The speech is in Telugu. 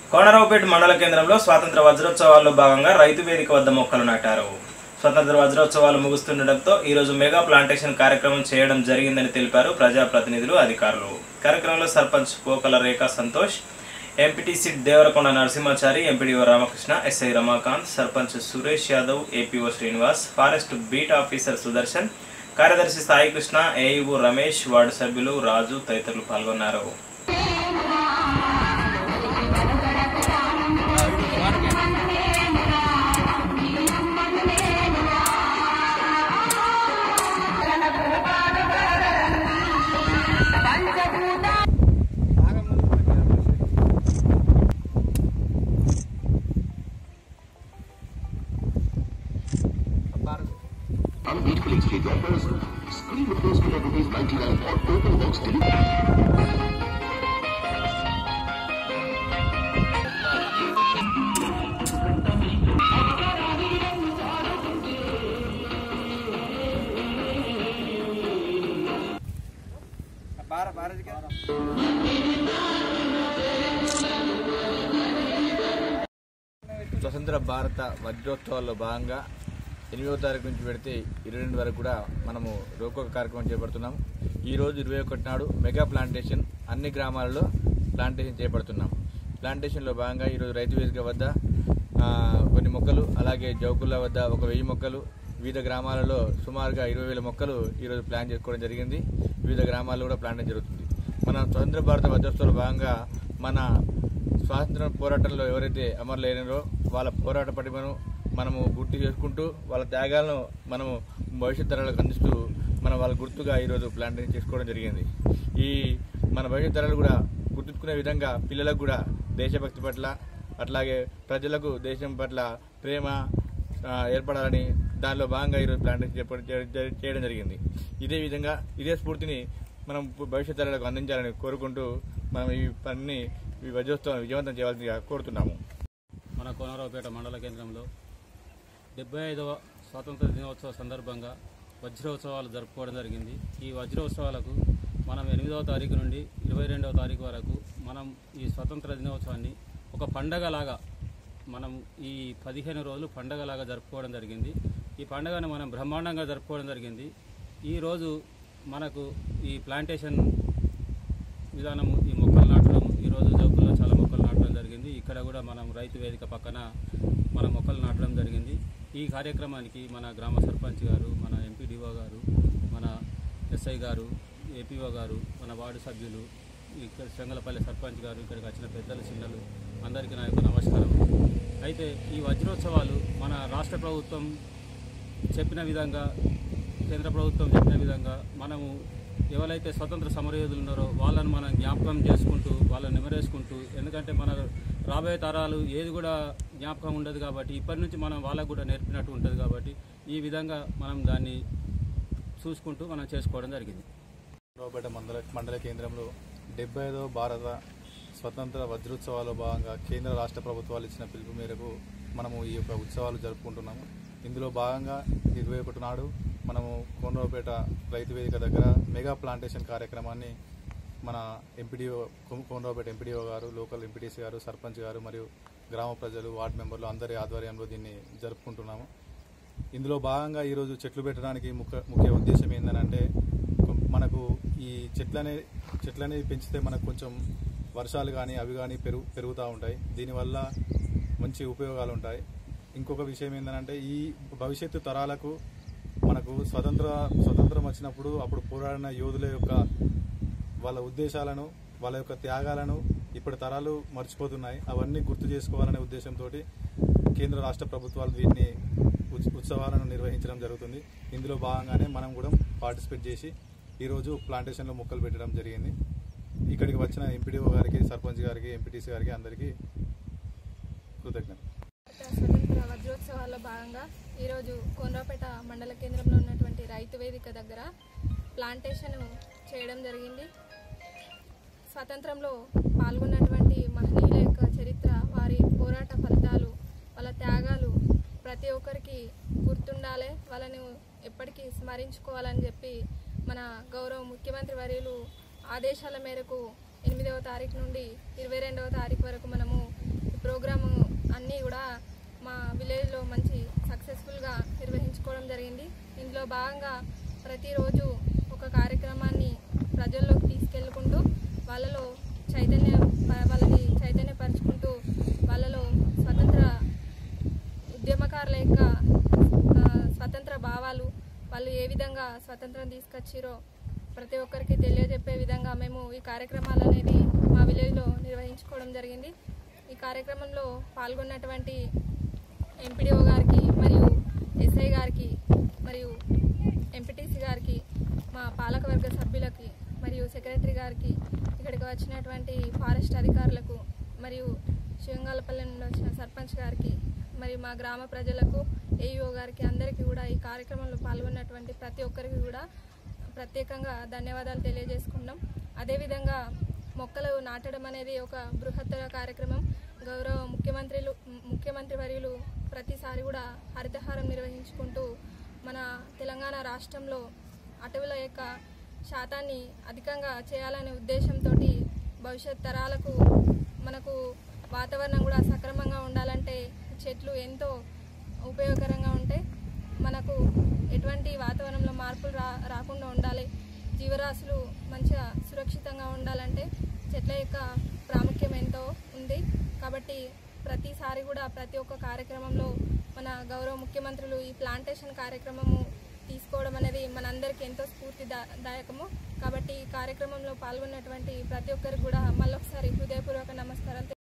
కోనరావుపేట మండల కేంద్రంలో స్వాతంత్ర వజ్రోత్సవాల్లో భాగంగా రైతు వేదిక వద్ద మొక్కలు నాటారు స్వతంత్ర వజ్రోత్సవాలు ముగుస్తుండటంతో ఈ రోజు మెగా ప్లాంటేషన్ కార్యక్రమం చేయడం జరిగిందని తెలిపారు ప్రజాప్రతినిధులు అధికారులు కార్యక్రమంలో sarpanch Pokala Rekha Santosh MPTC Devarakonda Narasimhachari MPDO Ramakrishna SI Ramakant sarpanch Suresh Yadav APO Srinivas forest beat officer Sudarshan కార్యదర్శి సాయి కృష్ణ ఏఈఓ రమేష్ వార్డు సభ్యులు రాజు తదితరులు పాల్గొన్నారు Unbeatable exchange offers. Screen with postpaid at rupees 99 or open box delivery. స్వతంత్ర భారత వజ్రోత్సవాల్లో భాగంగా ఎనిమిదవ తారీఖు నుంచి పెడితే ఇరవై రెండు వరకు కూడా మనము రోకో కార్యక్రమం చేపడుతున్నాం ఈ రోజు ఇరవై ఒకటి నాడు మెగా ప్లాంటేషన్ అన్ని గ్రామాలలో ప్లాంటేషన్ చేపడుతున్నాం ప్లాంటేషన్లో భాగంగా ఈరోజు రైతు వేదిక వద్ద ఆ, కొన్ని మొక్కలు అలాగే జౌకుల వద్ద ఒక వెయ్యి మొక్కలు వివిధ గ్రామాలలో సుమారుగా ఇరవై వేల మొక్కలు ఈరోజు ప్లాన్ చేసుకోవడం జరిగింది వివిధ గ్రామాల్లో కూడా ప్లాంటేషన్ జరుగుతుంది మన స్వతంత్ర భారత వజ్రోత్సవంలో భాగంగా మన స్వాతంత్ర పోరాటంలో ఎవరైతే అమరులైనారో వాళ్ళ పోరాట పటిమను మనము గుర్తు చేసుకుంటూ వాళ్ళ త్యాగాలను మనము భవిష్యత్ తరాలకు అందిస్తూ మనం వాళ్ళ గుర్తుగా ఈరోజు ప్లాంటేషన్ చేసుకోవడం జరిగింది ఈ మన భవిష్యత్ తరాలు కూడా గుర్తుంచుకునే విధంగా పిల్లలకు కూడా దేశభక్తి పట్ల అట్లాగే ప్రజలకు దేశం పట్ల ప్రేమ ఆ, ఏర్పడాలని దానిలో భాగంగా ఈరోజు ప్లాంటేషన్ చెప్పడం చే- చే- చేయడం జరిగింది ఇదే విధంగా ఇదే స్ఫూర్తిని మనం భవిష్యత్ తరాలకు అందించాలని కోరుకుంటూ మనం ఈ పనిని ఈ వజ్రోత్సవం విజయవంతం చేయాల్సిందిగా కోరుతున్నాము మన కోనరావుపేట మండల కేంద్రంలో డెబ్బై ఐదవ స్వాతంత్ర దినోత్సవ సందర్భంగా వజ్రోత్సవాలు జరుపుకోవడం జరిగింది ఈ వజ్రోత్సవాలకు మనం ఎనిమిదవ తారీఖు నుండి ఇరవై రెండవ తారీఖు వరకు మనం ఈ స్వతంత్ర దినోత్సవాన్ని ఒక పండగలాగా మనం ఈ పదిహేను రోజులు పండగలాగా జరుపుకోవడం జరిగింది ఈ పండగను మనం బ్రహ్మాండంగా జరుపుకోవడం జరిగింది ఈరోజు మనకు ఈ ప్లాంటేషన్ విధానము ఈ మొక్కలు నాటడం ఈరోజు జౌకుల్లో చాలా మొక్కలు నాటడం జరిగింది ఇక్కడ కూడా మనం రైతు వేదిక పక్కన మన మొక్కలు నాటడం జరిగింది ఈ కార్యక్రమానికి మన గ్రామ సర్పంచ్ గారు మన ఎంపీడీఓ గారు మన ఎస్ఐ గారు ఏపీఓ గారు మన వార్డు సభ్యులు ఇక్కడ శంగలపల్లి సర్పంచ్ గారు ఇక్కడికి వచ్చిన పెద్దలు చిన్నలు అందరికీ నా యొక్క నమస్కారం అయితే ఈ వజ్రోత్సవాలు మన రాష్ట్ర ప్రభుత్వం చెప్పిన విధంగా కేంద్ర ప్రభుత్వం చెప్పిన విధంగా మనము ఎవరైతే స్వతంత్ర సమరయోధులు ఉన్నారో వాళ్ళని మనం జ్ఞాపకం చేసుకుంటూ వాళ్ళని నిమరేసుకుంటూ ఎందుకంటే మన రాబోయే తరాలు ఏది కూడా జ్ఞాపకం ఉండదు కాబట్టి ఇప్పటి నుంచి మనం వాళ్ళకు కూడా నేర్పినట్టు ఉంటుంది కాబట్టి ఈ విధంగా మనం దాన్ని చూసుకుంటూ మనం చేసుకోవడం జరిగింది రావుపేట మండల మండల కేంద్రంలో డెబ్బై ఐదవ భారత స్వతంత్ర వజ్రోత్సవాల్లో భాగంగా కేంద్ర రాష్ట్ర ప్రభుత్వాలు ఇచ్చిన పిలుపు మేరకు మనము ఈ యొక్క ఉత్సవాలు జరుపుకుంటున్నాము ఇందులో భాగంగా ఇరవై ఒకటి నాడు మనము కోనరావుపేట రైతు వేదిక దగ్గర మెగా ప్లాంటేషన్ కార్యక్రమాన్ని మన ఎంపీడీఓ కోనరావుపేట ఎంపీడీఓ గారు లోకల్ ఎంపీటీసీ గారు సర్పంచ్ గారు మరియు గ్రామ ప్రజలు వార్డు మెంబర్లు అందరి ఆధ్వర్యంలో దీన్ని జరుపుకుంటున్నాము ఇందులో భాగంగా ఈరోజు చెట్లు పెట్టడానికి ముఖ్య ముఖ్య ఉద్దేశం ఏంటంటే మనకు ఈ చెట్లనే చెట్లనే పెంచితే మనకు కొంచెం వర్షాలు కానీ అవి కానీ పెరుగు పెరుగుతూ ఉంటాయి దీనివల్ల మంచి ఉపయోగాలు ఉంటాయి ఇంకొక విషయం ఏంటంటే ఈ భవిష్యత్తు తరాలకు మనకు స్వతంత్ర స్వతంత్రం వచ్చినప్పుడు అప్పుడు పోరాడిన యోధుల యొక్క వాళ్ళ ఉద్దేశాలను వాళ్ళ యొక్క త్యాగాలను ఇప్పటి తరాలు మర్చిపోతున్నాయి అవన్నీ గుర్తు చేసుకోవాలనే ఉద్దేశంతో కేంద్ర రాష్ట్ర ప్రభుత్వాలు దీన్ని ఉత్స- ఉత్సవాలను నిర్వహించడం జరుగుతుంది ఇందులో భాగంగానే మనం కూడా పార్టిసిపేట్ చేసి ఈరోజు ప్లాంటేషన్లో మొక్కలు పెట్టడం జరిగింది ఇక్కడికి వచ్చిన ఎంపీడీఓ గారికి సర్పంచ్ గారికి ఎంపీటీసీ గారికి అందరికీ కృతజ్ఞత స్వతంత్ర వజ్రోత్సవాల్లో భాగంగా ఈరోజు కోనరాపేట మండల కేంద్రంలో ఉన్నటువంటి రైతు వేదిక దగ్గర ప్లాంటేషన్ చేయడం జరిగింది స్వతంత్రంలో పాల్గొన్నటువంటి మహనీయుల యొక్క చరిత్ర వారి పోరాట ఫలితాలు వాళ్ళ త్యాగాలు ప్రతి ఒక్కరికి గుర్తుండాలి వాళ్ళని ఎప్పటికీ స్మరించుకోవాలని చెప్పి మన గౌరవ ముఖ్యమంత్రి వర్యులు ఆదేశాల మేరకు ఎనిమిదవ తారీఖు నుండి ఇరవై రెండవ తారీఖు వరకు మనము కూడా మా విలేజ్లో మంచి సక్సెస్ఫుల్గా నిర్వహించుకోవడం జరిగింది ఇందులో భాగంగా ప్రతిరోజు ఒక కార్యక్రమాన్ని ప్రజల్లోకి తీసుకెళ్లుకుంటూ వాళ్ళలో చైతన్య వాళ్ళని చైతన్యపరుచుకుంటూ వాళ్ళలో స్వతంత్ర ఉద్యమకారుల యొక్క ఆ, స్వతంత్ర భావాలు వాళ్ళు ఏ విధంగా స్వతంత్రం తీసుకొచ్చిరో ప్రతి ఒక్కరికి తెలియజెప్పే విధంగా మేము ఈ కార్యక్రమాలు అనేది మా విలేజ్లో నిర్వహించుకోవడం జరిగింది ఈ కార్యక్రమంలో పాల్గొన్నటువంటి ఎంపీడీఓ గారికి మరియు ఎస్ఐ గారికి మరియు ఎంపీటీసీ గారికి మా పాలకవర్గ సభ్యులకి మరియు సెక్రటరీ గారికి ఇక్కడికి వచ్చినటువంటి ఫారెస్ట్ అధికారులకు మరియు శివంగాలపల్లి నుండి వచ్చిన సర్పంచ్ గారికి మరియు మా గ్రామ ప్రజలకు ఏఈఓ గారికి అందరికీ కూడా ఈ కార్యక్రమంలో పాల్గొన్నటువంటి ప్రతి ఒక్కరికి కూడా ప్రత్యేకంగా ధన్యవాదాలు తెలియజేసుకున్నాం అదేవిధంగా మొక్కలు నాటడం అనేది ఒక బృహత్తర కార్యక్రమం గౌరవ ముఖ్యమంత్రులు ముఖ్యమంత్రి వర్యులు ప్రతిసారి కూడా హరితహారం నిర్వహించుకుంటూ మన తెలంగాణ రాష్ట్రంలో అటవుల యొక్క శాతాన్ని అధికంగా చేయాలనే ఉద్దేశంతో భవిష్యత్ తరాలకు మనకు వాతావరణం కూడా సక్రమంగా ఉండాలంటే చెట్లు ఎంతో ఉపయోగకరంగా ఉంటాయి మనకు ఎటువంటి వాతావరణంలో మార్పులు రా రాకుండా ఉండాలి జీవరాశులు మంచిగా సురక్షితంగా ఉండాలంటే చెట్ల యొక్క ప్రాముఖ్యం ఎంతో ఉంది కాబట్టి ప్రతిసారి కూడా ప్రతి ఒక్క కార్యక్రమంలో మన గౌరవ ముఖ్యమంత్రులు ఈ ప్లాంటేషన్ కార్యక్రమము తీసుకోవడం అనేది మనందరికీ ఎంతో స్ఫూర్తిదాయకము కాబట్టి ఈ కార్యక్రమంలో పాల్గొన్నటువంటి ప్రతి ఒక్కరికి కూడా మళ్ళొకసారి హృదయపూర్వక నమస్కారాలు